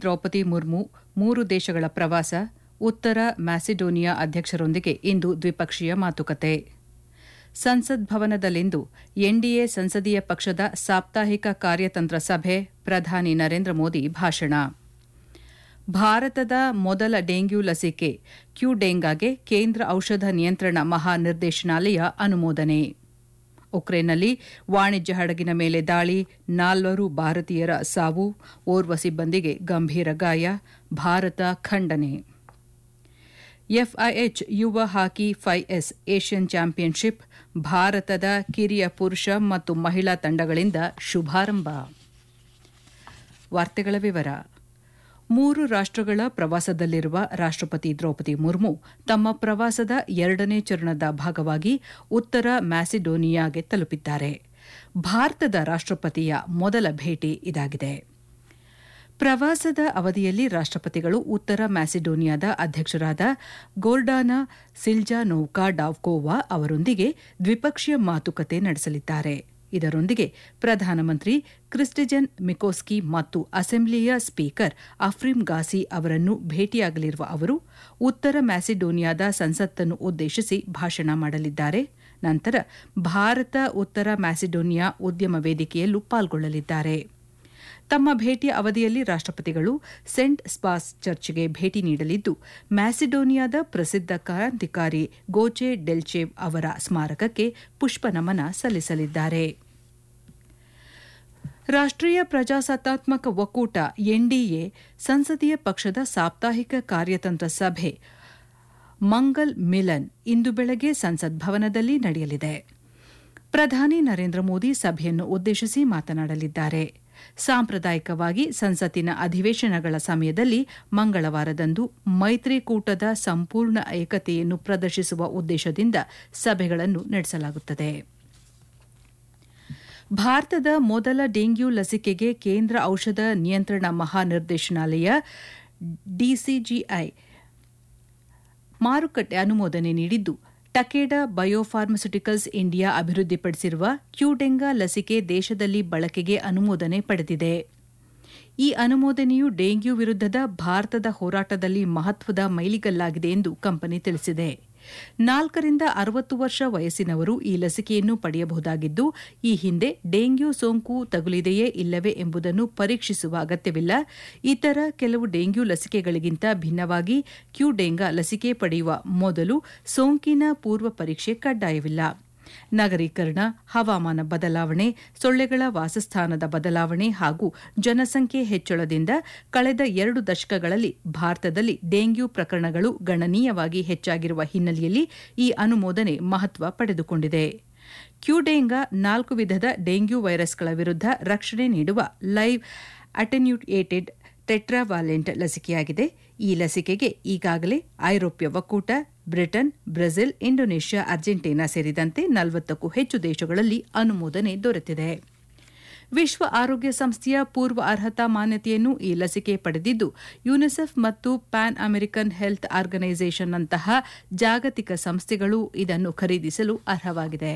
ದ್ರೌಪದಿ ಮುರ್ಮು ಮೂರು ದೇಶಗಳ ಪ್ರವಾಸ ಉತ್ತರ ಮ್ಯಾಸಿಡೋನಿಯಾ ಅಧ್ಯಕ್ಷರೊಂದಿಗೆ ಇಂದು ದ್ವಿಪಕ್ಷೀಯ ಮಾತುಕತೆ ಸಂಸತ್ ಭವನದಲ್ಲಿಂದು ಎನ್ಡಿಎ ಸಂಸದೀಯ ಪಕ್ಷದ ಸಾಪ್ತಾಹಿಕ ಕಾರ್ಯತಂತ್ರ ಸಭೆ ಪ್ರಧಾನಿ ನರೇಂದ್ರ ಮೋದಿ ಭಾಷಣ ಭಾರತದ ಮೊದಲ ಡೆಂಗ್ಯೂ ಲಸಿಕೆ ಕ್ಯೂಡೆಂಗಾಗೆ ಕೇಂದ್ರ ಔಷಧ ನಿಯಂತ್ರಣ ಮಹಾನಿರ್ದೇಶನಾಲಯ ಅನುಮೋದನೆ ಉಕ್ರೇನ್ನಲ್ಲಿ ವಾಣಿಜ್ಯ ಹಡಗಿನ ಮೇಲೆ ದಾಳಿ ನಾಲ್ವರು ಭಾರತೀಯರ ಸಾವು ಓರ್ವ ಸಿಬ್ಬಂದಿಗೆ ಗಂಭೀರ ಗಾಯ ಭಾರತ ಖಂಡನೆ ಎಫ್ಐಎಚ್ ಯುವ ಹಾಕಿ ಎಸ್ ಏಷ್ಯನ್ ಚಾಂಪಿಯನ್ಶಿಪ್ ಭಾರತದ ಕಿರಿಯ ಪುರುಷ ಮತ್ತು ಮಹಿಳಾ ತಂಡಗಳಿಂದ ಶುಭಾರಂಭ ವಾರ್ತೆಗಳ ವಿವರ ಮೂರು ರಾಷ್ಟಗಳ ಪ್ರವಾಸದಲ್ಲಿರುವ ರಾಷ್ಟಪತಿ ದ್ರೌಪದಿ ಮುರ್ಮು ತಮ್ಮ ಪ್ರವಾಸದ ಎರಡನೇ ಚರಣದ ಭಾಗವಾಗಿ ಉತ್ತರ ಮ್ಯಾಸಿಡೋನಿಯಾಗೆ ತಲುಪಿದ್ದಾರೆ ಭಾರತದ ರಾಷ್ಟಪತಿಯ ಮೊದಲ ಭೇಟಿ ಇದಾಗಿದೆ ಪ್ರವಾಸದ ಅವಧಿಯಲ್ಲಿ ರಾಷ್ಟಪತಿಗಳು ಉತ್ತರ ಮ್ಯಾಸಿಡೋನಿಯಾದ ಅಧ್ಯಕ್ಷರಾದ ಗೋರ್ಡಾನಾ ಸಿಲ್ಜಾನೋವ್ಕಾ ಡಾವ್ಕೋವಾ ಅವರೊಂದಿಗೆ ದ್ವಿಪಕ್ಷೀಯ ಮಾತುಕತೆ ನಡೆಸಲಿದ್ದಾರೆ ಇದರೊಂದಿಗೆ ಪ್ರಧಾನಮಂತ್ರಿ ಕ್ರಿಸ್ಟಿಜನ್ ಮಿಕೋಸ್ಕಿ ಮತ್ತು ಅಸೆಂಬ್ಲಿಯ ಸ್ಪೀಕರ್ ಅಫ್ರಿಂ ಗಾಸಿ ಅವರನ್ನು ಭೇಟಿಯಾಗಲಿರುವ ಅವರು ಉತ್ತರ ಮ್ಯಾಸಿಡೋನಿಯಾದ ಸಂಸತ್ತನ್ನು ಉದ್ದೇಶಿಸಿ ಭಾಷಣ ಮಾಡಲಿದ್ದಾರೆ ನಂತರ ಭಾರತ ಉತ್ತರ ಮ್ಯಾಸಿಡೋನಿಯಾ ಉದ್ಯಮ ವೇದಿಕೆಯಲ್ಲೂ ಪಾಲ್ಗೊಳ್ಳಲಿದ್ದಾರೆ ತಮ್ಮ ಭೇಟಿಯ ಅವಧಿಯಲ್ಲಿ ರಾಷ್ಟಪತಿಗಳು ಸೆಂಟ್ ಸ್ಪಾಸ್ ಚರ್ಚ್ಗೆ ಭೇಟಿ ನೀಡಲಿದ್ದು ಮ್ಯಾಸಿಡೋನಿಯಾದ ಪ್ರಸಿದ್ಧ ಕ್ರಾಂತಿಕಾರಿ ಗೋಚೆ ಡೆಲ್ಚೇವ್ ಅವರ ಸ್ಮಾರಕಕ್ಕೆ ಪುಷ್ಪನಮನ ಸಲ್ಲಿಸಲಿದ್ದಾರೆ ರಾಷ್ಟೀಯ ಪ್ರಜಾಸತ್ತಾತ್ಮಕ ಒಕ್ಕೂಟ ಎನ್ಡಿಎ ಸಂಸದೀಯ ಪಕ್ಷದ ಸಾಪ್ತಾಹಿಕ ಕಾರ್ಯತಂತ್ರ ಸಭೆ ಮಂಗಲ್ ಮಿಲನ್ ಇಂದು ಬೆಳಗ್ಗೆ ಸಂಸತ್ ಭವನದಲ್ಲಿ ನಡೆಯಲಿದೆ ಪ್ರಧಾನಿ ನರೇಂದ್ರ ಮೋದಿ ಸಭೆಯನ್ನು ಉದ್ದೇಶಿಸಿ ಮಾತನಾಡಲಿದ್ದಾರೆ ಸಾಂಪ್ರದಾಯಿಕವಾಗಿ ಸಂಸತ್ತಿನ ಅಧಿವೇಶನಗಳ ಸಮಯದಲ್ಲಿ ಮಂಗಳವಾರದಂದು ಮೈತ್ರಿಕೂಟದ ಸಂಪೂರ್ಣ ಏಕತೆಯನ್ನು ಪ್ರದರ್ಶಿಸುವ ಉದ್ದೇಶದಿಂದ ಸಭೆಗಳನ್ನು ನಡೆಸಲಾಗುತ್ತದೆ ಭಾರತದ ಮೊದಲ ಡೆಂಗ್ಯೂ ಲಸಿಕೆಗೆ ಕೇಂದ್ರ ಔಷಧ ನಿಯಂತ್ರಣ ಮಹಾನಿರ್ದೇಶನಾಲಯ ಡಿಸಿಜಿಐ ಮಾರುಕಟ್ಟೆ ಅನುಮೋದನೆ ನೀಡಿದ್ದು ಟಕೇಡಾ ಬಯೋಫಾರ್ಮಸ್ಯುಟಿಕಲ್ಸ್ ಇಂಡಿಯಾ ಅಭಿವೃದ್ಧಿಪಡಿಸಿರುವ ಕ್ಯೂಡೆಂಗಾ ಲಸಿಕೆ ದೇಶದಲ್ಲಿ ಬಳಕೆಗೆ ಅನುಮೋದನೆ ಪಡೆದಿದೆ ಈ ಅನುಮೋದನೆಯು ಡೆಂಗ್ಯೂ ವಿರುದ್ಧದ ಭಾರತದ ಹೋರಾಟದಲ್ಲಿ ಮಹತ್ವದ ಮೈಲಿಗಲ್ಲಾಗಿದೆ ಎಂದು ಕಂಪನಿ ತಿಳಿಸಿದೆ ನಾಲ್ಕರಿಂದ ಅರವತ್ತು ವರ್ಷ ವಯಸ್ಸಿನವರು ಈ ಲಸಿಕೆಯನ್ನು ಪಡೆಯಬಹುದಾಗಿದ್ದು ಈ ಹಿಂದೆ ಡೆಂಗ್ಯೂ ಸೋಂಕು ತಗುಲಿದೆಯೇ ಇಲ್ಲವೇ ಎಂಬುದನ್ನು ಪರೀಕ್ಷಿಸುವ ಅಗತ್ಯವಿಲ್ಲ ಇತರ ಕೆಲವು ಡೆಂಗ್ಯೂ ಲಸಿಕೆಗಳಿಗಿಂತ ಭಿನ್ನವಾಗಿ ಕ್ಯೂಡೆಂಗಾ ಲಸಿಕೆ ಪಡೆಯುವ ಮೊದಲು ಸೋಂಕಿನ ಪೂರ್ವ ಪರೀಕ್ಷೆ ಕಡ್ಡಾಯವಿಲ್ಲ ನಗರೀಕರಣ ಹವಾಮಾನ ಬದಲಾವಣೆ ಸೊಳ್ಳೆಗಳ ವಾಸಸ್ಥಾನದ ಬದಲಾವಣೆ ಹಾಗೂ ಜನಸಂಖ್ಯೆ ಹೆಚ್ಚಳದಿಂದ ಕಳೆದ ಎರಡು ದಶಕಗಳಲ್ಲಿ ಭಾರತದಲ್ಲಿ ಡೆಂಗ್ಯೂ ಪ್ರಕರಣಗಳು ಗಣನೀಯವಾಗಿ ಹೆಚ್ಚಾಗಿರುವ ಹಿನ್ನೆಲೆಯಲ್ಲಿ ಈ ಅನುಮೋದನೆ ಮಹತ್ವ ಪಡೆದುಕೊಂಡಿದೆ ಕ್ಯೂಡೆಂಗಾ ನಾಲ್ಕು ವಿಧದ ಡೆಂಗ್ಯೂ ವೈರಸ್ಗಳ ವಿರುದ್ಧ ರಕ್ಷಣೆ ನೀಡುವ ಲೈವ್ ಅಟೆನ್ಯೂಟೇಟೆಡ್ ಟೆಟ್ರಾವಾಲೆಂಟ್ ಲಸಿಕೆಯಾಗಿದೆ ಈ ಲಸಿಕೆಗೆ ಈಗಾಗಲೇ ಐರೋಪ್ಯ ಒಕ್ಕೂಟ ಬ್ರಿಟನ್ ಬ್ರೆಜಿಲ್ ಇಂಡೋನೇಷ್ಯಾ ಅರ್ಜೆಂಟೀನಾ ಸೇರಿದಂತೆ ನಲವತ್ತಕ್ಕೂ ಹೆಚ್ಚು ದೇಶಗಳಲ್ಲಿ ಅನುಮೋದನೆ ದೊರೆತಿದೆ ವಿಶ್ವ ಆರೋಗ್ಯ ಸಂಸ್ಥೆಯ ಪೂರ್ವ ಅರ್ಹತಾ ಮಾನ್ಯತೆಯನ್ನು ಈ ಲಸಿಕೆ ಪಡೆದಿದ್ದು ಯುನಿಸೆಫ್ ಮತ್ತು ಪ್ಯಾನ್ ಅಮೆರಿಕನ್ ಹೆಲ್ತ್ ಆರ್ಗನೈಸೇಷನ್ನಂತಹ ಜಾಗತಿಕ ಸಂಸ್ಥೆಗಳು ಇದನ್ನು ಖರೀದಿಸಲು ಅರ್ಹವಾಗಿದೆ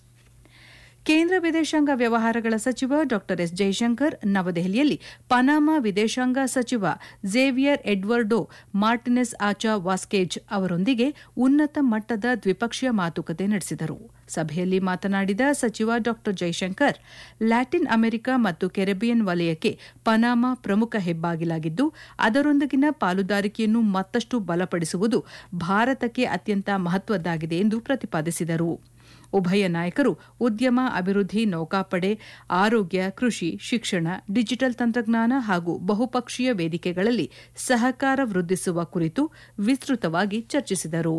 ಕೇಂದ್ರ ವಿದೇಶಾಂಗ ವ್ಯವಹಾರಗಳ ಸಚಿವ ಡಾ ಎಸ್ ಜೈಶಂಕರ್ ನವದೆಹಲಿಯಲ್ಲಿ ಪನಾಮಾ ವಿದೇಶಾಂಗ ಸಚಿವ ಝೇವಿಯರ್ ಎಡ್ವರ್ಡೋ ಮಾರ್ಟಿನೆಸ್ ಆಚಾ ವಾಸ್ಕೇಜ್ ಅವರೊಂದಿಗೆ ಉನ್ನತ ಮಟ್ಟದ ದ್ವಿಪಕ್ಷೀಯ ಮಾತುಕತೆ ನಡೆಸಿದರು ಸಭೆಯಲ್ಲಿ ಮಾತನಾಡಿದ ಸಚಿವ ಡಾ ಜೈಶಂಕರ್ ಲ್ಯಾಟಿನ್ ಅಮೆರಿಕ ಮತ್ತು ಕೆರೆಬಿಯನ್ ವಲಯಕ್ಕೆ ಪನಾಮಾ ಪ್ರಮುಖ ಹೆಬ್ಬಾಗಿಲಾಗಿದ್ದು ಅದರೊಂದಿಗಿನ ಪಾಲುದಾರಿಕೆಯನ್ನು ಮತ್ತಷ್ಟು ಬಲಪಡಿಸುವುದು ಭಾರತಕ್ಕೆ ಅತ್ಯಂತ ಮಹತ್ವದ್ದಾಗಿದೆ ಎಂದು ಪ್ರತಿಪಾದಿಸಿದರು ಉಭಯ ನಾಯಕರು ಉದ್ಯಮ ಅಭಿವೃದ್ಧಿ ನೌಕಾಪಡೆ ಆರೋಗ್ಯ ಕೃಷಿ ಶಿಕ್ಷಣ ಡಿಜಿಟಲ್ ತಂತ್ರಜ್ಞಾನ ಹಾಗೂ ಬಹುಪಕ್ಷೀಯ ವೇದಿಕೆಗಳಲ್ಲಿ ಸಹಕಾರ ವೃದ್ಧಿಸುವ ಕುರಿತು ವಿಸ್ತೃತವಾಗಿ ಚರ್ಚಿಸಿದರು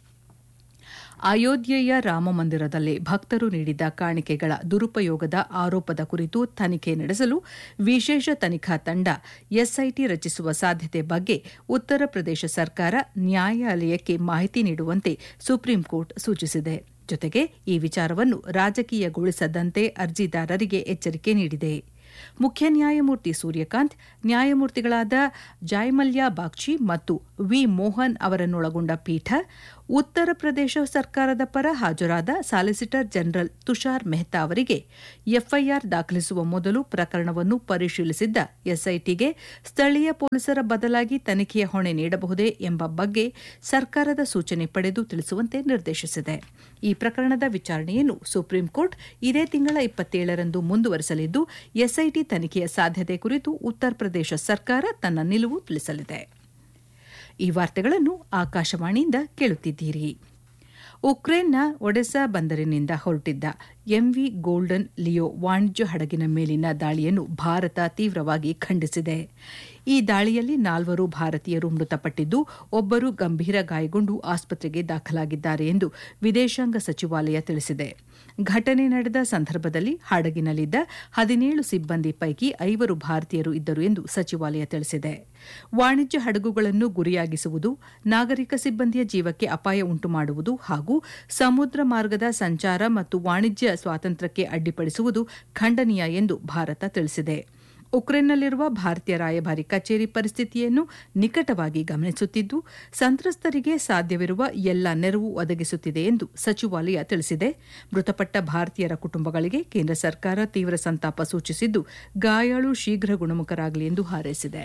ಅಯೋಧ್ಯೆಯ ರಾಮಮಂದಿರದಲ್ಲಿ ಭಕ್ತರು ನೀಡಿದ ಕಾಣಿಕೆಗಳ ದುರುಪಯೋಗದ ಆರೋಪದ ಕುರಿತು ತನಿಖೆ ನಡೆಸಲು ವಿಶೇಷ ತನಿಖಾ ತಂಡ ಎಸ್ಐಟಿ ರಚಿಸುವ ಸಾಧ್ಯತೆ ಬಗ್ಗೆ ಉತ್ತರ ಪ್ರದೇಶ ಸರ್ಕಾರ ನ್ಯಾಯಾಲಯಕ್ಕೆ ಮಾಹಿತಿ ನೀಡುವಂತೆ ಸುಪ್ರೀಂಕೋರ್ಟ್ ಸೂಚಿಸಿದೆ ಜೊತೆಗೆ ಈ ವಿಚಾರವನ್ನು ರಾಜಕೀಯಗೊಳಿಸದಂತೆ ಅರ್ಜಿದಾರರಿಗೆ ಎಚ್ಚರಿಕೆ ನೀಡಿದೆ ಮುಖ್ಯ ನ್ಯಾಯಮೂರ್ತಿ ಸೂರ್ಯಕಾಂತ್ ನ್ಯಾಯಮೂರ್ತಿಗಳಾದ ಜಾಯ್ಮಲ್ಯ ಬಾಗ್ಚಿ ಮತ್ತು ವಿ ಮೋಹನ್ ಅವರನ್ನೊಳಗೊಂಡ ಪೀಠ ಉತ್ತರ ಪ್ರದೇಶ ಸರ್ಕಾರದ ಪರ ಹಾಜರಾದ ಸಾಲಿಸಿಟರ್ ಜನರಲ್ ತುಷಾರ್ ಮೆಹ್ತಾ ಅವರಿಗೆ ಎಫ್ಐಆರ್ ದಾಖಲಿಸುವ ಮೊದಲು ಪ್ರಕರಣವನ್ನು ಪರಿಶೀಲಿಸಿದ್ದ ಎಸ್ಐಟಿಗೆ ಸ್ಥಳೀಯ ಪೊಲೀಸರ ಬದಲಾಗಿ ತನಿಖೆಯ ಹೊಣೆ ನೀಡಬಹುದೇ ಎಂಬ ಬಗ್ಗೆ ಸರ್ಕಾರದ ಸೂಚನೆ ಪಡೆದು ತಿಳಿಸುವಂತೆ ನಿರ್ದೇಶಿಸಿದೆ ಈ ಪ್ರಕರಣದ ವಿಚಾರಣೆಯನ್ನು ಸುಪ್ರೀಂ ಕೋರ್ಟ್ ಇದೇ ತಿಂಗಳ ಇಪ್ಪತ್ತೇಳರಂದು ಮುಂದುವರೆಸಲಿದ್ದು ಎಸ್ಐಟಿ ತನಿಖೆಯ ಸಾಧ್ಯತೆ ಕುರಿತು ಉತ್ತರ ಪ್ರದೇಶ ಸರ್ಕಾರ ತನ್ನ ನಿಲುವು ತಿಳಿಸಲಿದೆ ಈ ವಾರ್ತೆಗಳನ್ನು ಆಕಾಶವಾಣಿಯಿಂದ ಕೇಳುತ್ತಿದ್ದೀರಿ ಉಕ್ರೇನ್ನ ಒಡೆಸಾ ಬಂದರಿನಿಂದ ಹೊರಟಿದ್ದ ಎಂವಿ ಗೋಲ್ಡನ್ ಲಿಯೋ ವಾಣಿಜ್ಯ ಹಡಗಿನ ಮೇಲಿನ ದಾಳಿಯನ್ನು ಭಾರತ ತೀವ್ರವಾಗಿ ಖಂಡಿಸಿದೆ ಈ ದಾಳಿಯಲ್ಲಿ ನಾಲ್ವರು ಭಾರತೀಯರು ಮೃತಪಟ್ಟಿದ್ದು ಒಬ್ಬರು ಗಂಭೀರ ಗಾಯಗೊಂಡು ಆಸ್ಪತ್ರೆಗೆ ದಾಖಲಾಗಿದ್ದಾರೆ ಎಂದು ವಿದೇಶಾಂಗ ಸಚಿವಾಲಯ ತಿಳಿಸಿದೆ ಘಟನೆ ನಡೆದ ಸಂದರ್ಭದಲ್ಲಿ ಹಡಗಿನಲ್ಲಿದ್ದ ಹದಿನೇಳು ಸಿಬ್ಬಂದಿ ಪೈಕಿ ಐವರು ಭಾರತೀಯರು ಇದ್ದರು ಎಂದು ಸಚಿವಾಲಯ ತಿಳಿಸಿದೆ ವಾಣಿಜ್ಯ ಹಡಗುಗಳನ್ನು ಗುರಿಯಾಗಿಸುವುದು ನಾಗರಿಕ ಸಿಬ್ಬಂದಿಯ ಜೀವಕ್ಕೆ ಅಪಾಯ ಉಂಟುಮಾಡುವುದು ಹಾಗೂ ಸಮುದ್ರ ಮಾರ್ಗದ ಸಂಚಾರ ಮತ್ತು ವಾಣಿಜ್ಯ ಸ್ವಾತಂತ್ರ್ಯಕ್ಕೆ ಅಡ್ಡಿಪಡಿಸುವುದು ಖಂಡನೀಯ ಎಂದು ಭಾರತ ತಿಳಿಸಿದೆ ಉಕ್ರೇನ್ನಲ್ಲಿರುವ ಭಾರತೀಯ ರಾಯಭಾರಿ ಕಚೇರಿ ಪರಿಸ್ಥಿತಿಯನ್ನು ನಿಕಟವಾಗಿ ಗಮನಿಸುತ್ತಿದ್ದು ಸಂತ್ರಸ್ತರಿಗೆ ಸಾಧ್ಯವಿರುವ ಎಲ್ಲ ನೆರವು ಒದಗಿಸುತ್ತಿದೆ ಎಂದು ಸಚಿವಾಲಯ ತಿಳಿಸಿದೆ ಮೃತಪಟ್ಟ ಭಾರತೀಯರ ಕುಟುಂಬಗಳಿಗೆ ಕೇಂದ್ರ ಸರ್ಕಾರ ತೀವ್ರ ಸಂತಾಪ ಸೂಚಿಸಿದ್ದು ಗಾಯಾಳು ಶೀಘ್ರ ಗುಣಮುಖರಾಗಲಿ ಎಂದು ಹಾರೈಸಿದೆ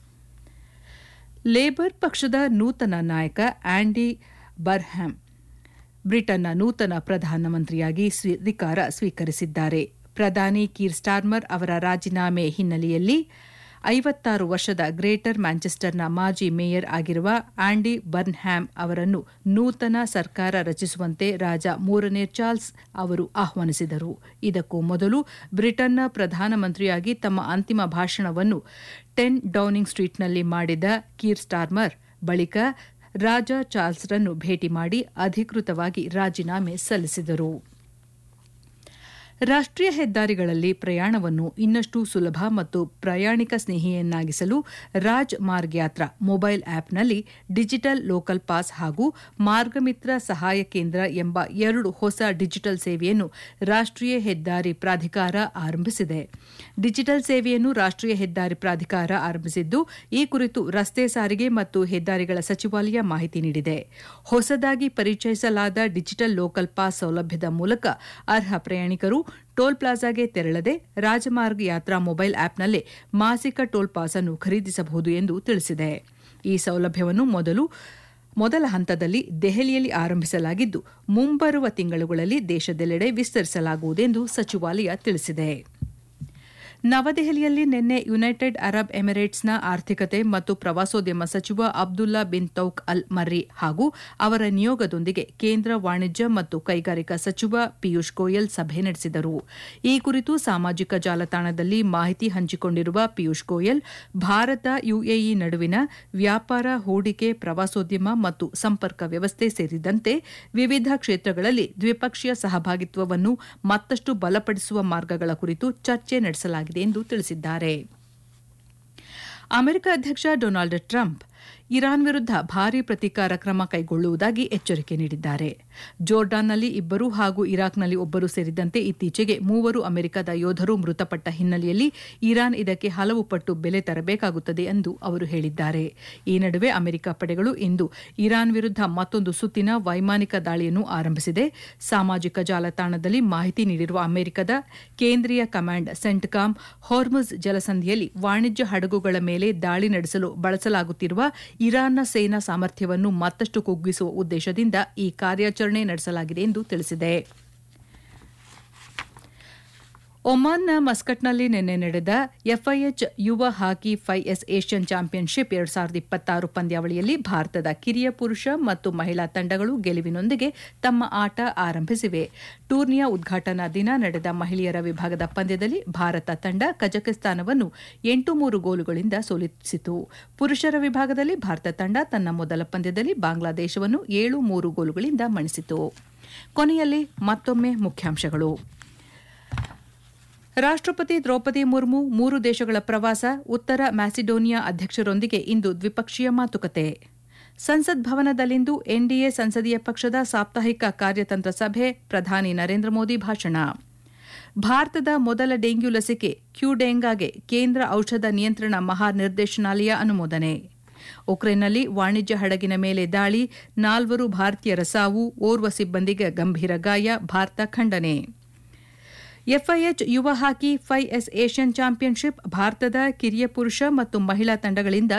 ಲೇಬರ್ ಪಕ್ಷದ ನೂತನ ನಾಯಕ ಆಂಡಿ ಬರ್ಹ್ಯಾಮ್ ಬ್ರಿಟನ್ನ ನೂತನ ಪ್ರಧಾನಮಂತ್ರಿಯಾಗಿ ಅಧಿಕಾರ ಸ್ವೀಕರಿಸಿದ್ದಾರೆ ಪ್ರಧಾನಿ ಕೀರ್ ಸ್ಟಾರ್ಮರ್ ಅವರ ರಾಜೀನಾಮೆ ಹಿನ್ನೆಲೆಯಲ್ಲಿ ಐವತ್ತಾರು ವರ್ಷದ ಗ್ರೇಟರ್ ಮ್ಯಾಂಚೆಸ್ಟರ್ನ ಮಾಜಿ ಮೇಯರ್ ಆಗಿರುವ ಆಂಡಿ ಬರ್ನ್ಹ್ಯಾಮ್ ಅವರನ್ನು ನೂತನ ಸರ್ಕಾರ ರಚಿಸುವಂತೆ ರಾಜ ಮೂರನೇ ಚಾರ್ಲ್ಸ್ ಅವರು ಆಹ್ವಾನಿಸಿದರು ಇದಕ್ಕೂ ಮೊದಲು ಬ್ರಿಟನ್ನ ಪ್ರಧಾನಮಂತ್ರಿಯಾಗಿ ತಮ್ಮ ಅಂತಿಮ ಭಾಷಣವನ್ನು ಟೆನ್ ಡೌನಿಂಗ್ ಸ್ಟ್ರೀಟ್ನಲ್ಲಿ ಮಾಡಿದ ಕೀರ್ ಸ್ಟಾರ್ಮರ್ ಬಳಿಕ ರಾಜ ಚಾರ್ಲ್ಸ್ರನ್ನು ಭೇಟಿ ಮಾಡಿ ಅಧಿಕೃತವಾಗಿ ರಾಜೀನಾಮೆ ಸಲ್ಲಿಸಿದರು ರಾಷ್ಟ್ರೀಯ ಹೆದ್ದಾರಿಗಳಲ್ಲಿ ಪ್ರಯಾಣವನ್ನು ಇನ್ನಷ್ಟು ಸುಲಭ ಮತ್ತು ಪ್ರಯಾಣಿಕ ಸ್ನೇಹಿಯನ್ನಾಗಿಸಲು ರಾಜ್ ಮಾರ್ಗ್ ಯಾತ್ರಾ ಮೊಬೈಲ್ ಆಪ್ನಲ್ಲಿ ಡಿಜಿಟಲ್ ಲೋಕಲ್ ಪಾಸ್ ಹಾಗೂ ಮಾರ್ಗಮಿತ್ರ ಸಹಾಯ ಕೇಂದ್ರ ಎಂಬ ಎರಡು ಹೊಸ ಡಿಜಿಟಲ್ ಸೇವೆಯನ್ನು ರಾಷ್ಟ್ರೀಯ ಹೆದ್ದಾರಿ ಪ್ರಾಧಿಕಾರ ಆರಂಭಿಸಿದೆ ಡಿಜಿಟಲ್ ಸೇವೆಯನ್ನು ರಾಷ್ಟ್ರೀಯ ಹೆದ್ದಾರಿ ಪ್ರಾಧಿಕಾರ ಆರಂಭಿಸಿದ್ದು ಈ ಕುರಿತು ರಸ್ತೆ ಸಾರಿಗೆ ಮತ್ತು ಹೆದ್ದಾರಿಗಳ ಸಚಿವಾಲಯ ಮಾಹಿತಿ ನೀಡಿದೆ ಹೊಸದಾಗಿ ಪರಿಚಯಿಸಲಾದ ಡಿಜಿಟಲ್ ಲೋಕಲ್ ಪಾಸ್ ಸೌಲಭ್ಯದ ಮೂಲಕ ಅರ್ಹ ಪ್ರಯಾಣಿಕರು ಟೋಲ್ ಪ್ಲಾಜಾಗೆ ತೆರಳದೆ ರಾಜಮಾರ್ಗ್ ಯಾತ್ರಾ ಮೊಬೈಲ್ ಆಪ್ನಲ್ಲೇ ಮಾಸಿಕ ಟೋಲ್ ಪಾಸ್ ಅನ್ನು ಖರೀದಿಸಬಹುದು ಎಂದು ತಿಳಿಸಿದೆ ಈ ಸೌಲಭ್ಯವನ್ನು ಮೊದಲು ಮೊದಲ ಹಂತದಲ್ಲಿ ದೆಹಲಿಯಲ್ಲಿ ಆರಂಭಿಸಲಾಗಿದ್ದು ಮುಂಬರುವ ತಿಂಗಳುಗಳಲ್ಲಿ ದೇಶದೆಲ್ಲೆಡೆ ವಿಸ್ತರಿಸಲಾಗುವುದೆಂದು ಸಚಿವಾಲಯ ತಿಳಿಸಿದೆ ನವದೆಹಲಿಯಲ್ಲಿ ನಿನ್ನೆ ಯುನೈಟೆಡ್ ಅರಬ್ ಎಮಿರೇಟ್ಸ್ನ ಆರ್ಥಿಕತೆ ಮತ್ತು ಪ್ರವಾಸೋದ್ಯಮ ಸಚಿವ ಅಬ್ದುಲ್ಲಾ ಬಿನ್ ತೌಕ್ ಅಲ್ ಮರ್ರಿ ಹಾಗೂ ಅವರ ನಿಯೋಗದೊಂದಿಗೆ ಕೇಂದ್ರ ವಾಣಿಜ್ಯ ಮತ್ತು ಕೈಗಾರಿಕಾ ಸಚಿವ ಪಿಯೂಷ್ ಗೋಯಲ್ ಸಭೆ ನಡೆಸಿದರು ಈ ಕುರಿತು ಸಾಮಾಜಿಕ ಜಾಲತಾಣದಲ್ಲಿ ಮಾಹಿತಿ ಹಂಚಿಕೊಂಡಿರುವ ಪಿಯೂಷ್ ಗೋಯಲ್ ಭಾರತ ಯುಎಇ ನಡುವಿನ ವ್ಯಾಪಾರ ಹೂಡಿಕೆ ಪ್ರವಾಸೋದ್ಯಮ ಮತ್ತು ಸಂಪರ್ಕ ವ್ಯವಸ್ಥೆ ಸೇರಿದಂತೆ ವಿವಿಧ ಕ್ಷೇತ್ರಗಳಲ್ಲಿ ದ್ವಿಪಕ್ಷೀಯ ಸಹಭಾಗಿತ್ವವನ್ನು ಮತ್ತಷ್ಟು ಬಲಪಡಿಸುವ ಮಾರ್ಗಗಳ ಕುರಿತು ಚರ್ಚೆ ನಡೆಸಲಾಗಿದೆ ಎಂದು ತಿಳಿಸಿದ್ದಾರೆ ಅಮೆರಿಕ ಅಧ್ಯಕ್ಷ ಡೊನಾಲ್ಡ್ ಟ್ರಂಪ್ ಇರಾನ್ ವಿರುದ್ಧ ಭಾರೀ ಪ್ರತೀಕಾರ ಕ್ರಮ ಕೈಗೊಳ್ಳುವುದಾಗಿ ಎಚ್ಚರಿಕೆ ನೀಡಿದ್ದಾರೆ ಜೋರ್ಡಾನ್ನಲ್ಲಿ ಇಬ್ಬರು ಹಾಗೂ ಇರಾಕ್ನಲ್ಲಿ ಒಬ್ಬರು ಸೇರಿದಂತೆ ಇತ್ತೀಚೆಗೆ ಮೂವರು ಅಮೆರಿಕದ ಯೋಧರು ಮೃತಪಟ್ಟ ಹಿನ್ನೆಲೆಯಲ್ಲಿ ಇರಾನ್ ಇದಕ್ಕೆ ಹಲವು ಪಟ್ಟು ಬೆಲೆ ತರಬೇಕಾಗುತ್ತದೆ ಎಂದು ಅವರು ಹೇಳಿದ್ದಾರೆ ಈ ನಡುವೆ ಅಮೆರಿಕ ಪಡೆಗಳು ಇಂದು ಇರಾನ್ ವಿರುದ್ಧ ಮತ್ತೊಂದು ಸುತ್ತಿನ ವೈಮಾನಿಕ ದಾಳಿಯನ್ನು ಆರಂಭಿಸಿದೆ ಸಾಮಾಜಿಕ ಜಾಲತಾಣದಲ್ಲಿ ಮಾಹಿತಿ ನೀಡಿರುವ ಅಮೆರಿಕದ ಕೇಂದ್ರೀಯ ಕಮಾಂಡ್ ಸೆಂಟ್ಕಾಮ್ ಹೊರ್ಮುಜ್ ಜಲಸಂಧಿಯಲ್ಲಿ ವಾಣಿಜ್ಯ ಹಡಗುಗಳ ಮೇಲೆ ದಾಳಿ ನಡೆಸಲು ಬಳಸಲಾಗುತ್ತಿರುವ ಇರಾನ್ನ ಸೇನಾ ಸಾಮರ್ಥ್ಯವನ್ನು ಮತ್ತಷ್ಟು ಕುಗ್ಗಿಸುವ ಉದ್ದೇಶದಿಂದ ಈ ಕಾರ್ಯಾಚರಣೆ ನಡೆಸಲಾಗಿದೆ ಎಂದು ತಿಳಿಸಿದೆ ಒಮಾನ್ನ ಮಸ್ಕಟ್ನಲ್ಲಿ ನಿನ್ನೆ ನಡೆದ ಎಫ್ಐಎಚ್ ಯುವ ಹಾಕಿ ಎಸ್ ಏಷ್ಯನ್ ಚಾಂಪಿಯನ್ಶಿಪ್ ಎರಡ್ ಸಾವಿರದ ಇಪ್ಪತ್ತಾರು ಪಂದ್ಯಾವಳಿಯಲ್ಲಿ ಭಾರತದ ಕಿರಿಯ ಪುರುಷ ಮತ್ತು ಮಹಿಳಾ ತಂಡಗಳು ಗೆಲುವಿನೊಂದಿಗೆ ತಮ್ಮ ಆಟ ಆರಂಭಿಸಿವೆ ಟೂರ್ನಿಯ ಉದ್ಘಾಟನಾ ದಿನ ನಡೆದ ಮಹಿಳೆಯರ ವಿಭಾಗದ ಪಂದ್ಯದಲ್ಲಿ ಭಾರತ ತಂಡ ಕಜಕಿಸ್ತಾನವನ್ನು ಎಂಟು ಮೂರು ಗೋಲುಗಳಿಂದ ಸೋಲಿಸಿತು ಪುರುಷರ ವಿಭಾಗದಲ್ಲಿ ಭಾರತ ತಂಡ ತನ್ನ ಮೊದಲ ಪಂದ್ಯದಲ್ಲಿ ಬಾಂಗ್ಲಾದೇಶವನ್ನು ಏಳು ಮೂರು ಗೋಲುಗಳಿಂದ ಮಣಿಸಿತು ಕೊನೆಯಲ್ಲಿ ಮತ್ತೊಮ್ಮೆ ಮುಖ್ಯಾಂಶಗಳು ರಾಷ್ಟ್ರಪತಿ ದ್ರೌಪದಿ ಮುರ್ಮು ಮೂರು ದೇಶಗಳ ಪ್ರವಾಸ ಉತ್ತರ ಮ್ಯಾಸಿಡೋನಿಯಾ ಅಧ್ಯಕ್ಷರೊಂದಿಗೆ ಇಂದು ದ್ವಿಪಕ್ಷೀಯ ಮಾತುಕತೆ ಸಂಸತ್ ಭವನದಲ್ಲಿಂದು ಎನ್ಡಿಎ ಸಂಸದೀಯ ಪಕ್ಷದ ಸಾಪ್ತಾಹಿಕ ಕಾರ್ಯತಂತ್ರ ಸಭೆ ಪ್ರಧಾನಿ ನರೇಂದ್ರ ಮೋದಿ ಭಾಷಣ ಭಾರತದ ಮೊದಲ ಡೆಂಗ್ಯೂ ಲಸಿಕೆ ಕ್ಯೂಡೆಂಗಾಗೆ ಕೇಂದ್ರ ಔಷಧ ನಿಯಂತ್ರಣ ಮಹಾನಿರ್ದೇಶನಾಲಯ ಅನುಮೋದನೆ ಉಕ್ರೇನ್ನಲ್ಲಿ ವಾಣಿಜ್ಯ ಹಡಗಿನ ಮೇಲೆ ದಾಳಿ ನಾಲ್ವರು ಭಾರತೀಯರ ಸಾವು ಓರ್ವ ಸಿಬ್ಬಂದಿಗೆ ಗಂಭೀರ ಗಾಯ ಭಾರತ ಖಂಡನೆ ಎಫ್ಐಎಚ್ ಯುವ ಹಾಕಿ ಫೈ ಎಸ್ ಏಷ್ಯನ್ ಚಾಂಪಿಯನ್ಶಿಪ್ ಭಾರತದ ಕಿರಿಯ ಪುರುಷ ಮತ್ತು ಮಹಿಳಾ ತಂಡಗಳಿಂದ